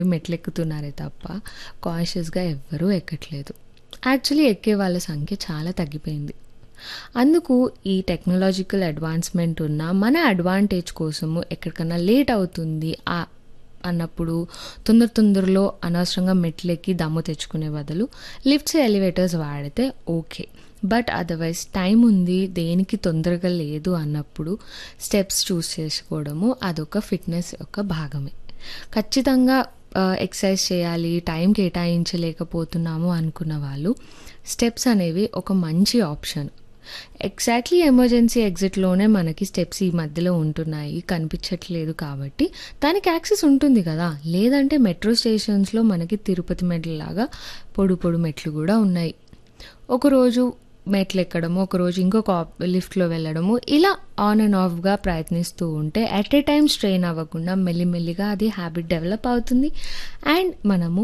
మెట్లెక్కుతున్నారే తప్ప కాన్షియస్‌గా ఎవ్వరూ ఎక్కట్లేదు. యాక్చువల్లీ ఎక్కే వాళ్ళ సంఖ్య చాలా తగ్గిపోయింది. అందుకు ఈ టెక్నాలజికల్ అడ్వాన్స్‌మెంట్ ఉన్న మన అడ్వాంటేజ్ కోసము ఎక్కడికన్నా లేట్ అవుతుంది ఆహ్, అన్నప్పుడు తొందర తొందరలో అనవసరంగా మెట్లెక్కి దమ్ము తెచ్చుకునే బదులు లిఫ్ట్స్, ఎలివేటర్స్ వాడితే ఓకే. బట్ అదర్‌వైజ్ టైం ఉంది, దేనికి తొందరగా లేదు అన్నప్పుడు స్టెప్స్ చూస్ చేసుకోవడము అదొక ఫిట్‌నెస్ యొక్క భాగమే. ఖచ్చితంగా ఆహ్, ఎక్సర్సైజ్ చేయాలి, టైం కేటాయించలేకపోతున్నాము అనుకున్న వాళ్ళు స్టెప్స్ అనేవి ఒక మంచి ఆప్షన్. ఎగ్జాక్ట్‌లీ ఎమర్జెన్సీ ఎగ్జిట్‌లోనే మనకి స్టెప్స్ ఈ మధ్యలో ఉంటున్నాయి. కనిపించట్లేదు కాబట్టి దానికి యాక్సెస్ ఉంటుంది కదా! లేదంటే మెట్రో స్టేషన్స్‌లో మనకి తిరుపతి మెట్లలాగా పొడు పొడు మెట్లు గూడా ఉన్నాయి. ఒకరోజు మెట్లెక్కడము, ఒకరోజు ఇంకొక ఆప్ లిఫ్ట్‌లో వెళ్ళడము ఇలా ఆన్ అండ్ ఆఫ్‌గా ప్రయత్నిస్తూ ఉంటే ఎట్ ఎ టైమ్ స్ట్రెయిన్ అవ్వకుండా మెల్లి మెల్లిగా అది హ్యాబిట్ డెవలప్ అవుతుంది. అండ్ మనము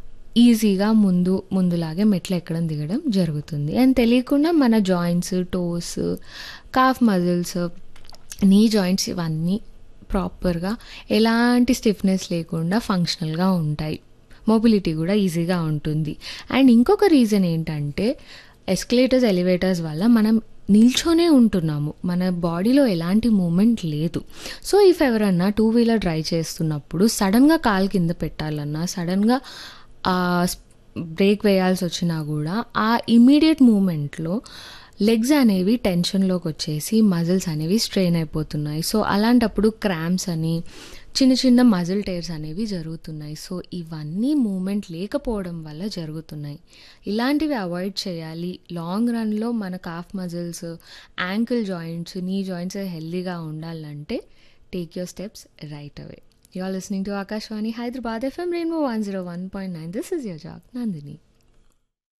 ఈజీగా ముందు ముందులాగే మెట్లెక్కడం, దిగడం జరుగుతుంది. అండ్ తెలియకుండా మన joints, toes, calf muscles, knee joints ఇవన్నీ ప్రాపర్‌గా ఎలాంటి స్టిఫ్‌నెస్ లేకుండా ఫంక్షనల్‌గా ఉంటాయి. మొబిలిటీ గూడా ఈజీగా ఉంటుంది. అండ్ ఇంకొక రీజన్ ఏంటంటే ఎస్కలేటర్స్, ఎలివేటర్స్ వల్ల మనం నిల్చొనే ఉంటున్నాము. మన బాడీలో ఎలాంటి మూవ్‌మెంట్ లేదు. సో, ఇఫ్ ఎవరన్నా టూ వీలర్ డ్రైవ్ చేస్తున్నప్పుడు సడెన్‌గా కాలు కింద పెట్టాలన్నా, సడెన్‌గా ఆహ్, స్ బ్రేక్ వేయాల్సొచ్చినా గూడా ఆ ఇమ్మీడియేట్ మూవ్‌మెంట్‌లో లెగ్స్ అనేవి టెన్షన్‌లోకొచ్చేసి మజిల్స్ అనేవి స్ట్రెయిన్ అయిపోతున్నాయి. సో, అలాంటప్పుడు క్రాంప్స్ అని, చిన్న చిన్న మజిల్ టేర్స్ అనేవి జరుగుతున్నాయి. సో, ఇవన్నీ మూవ్‌మెంట్ లేకపోవడం వల్ల జరుగుతున్నాయి. ఇలాంటివి అవాయిడ్ చేయాలి. లాంగ్ రన్‌లో మన calf muscles, ankle joints, knee joints హెల్తీగా ఉండాలంటే take your steps right away. You are listening to Akashvani Hyderabad FM rainbow 101.9 this is your jock Nandini.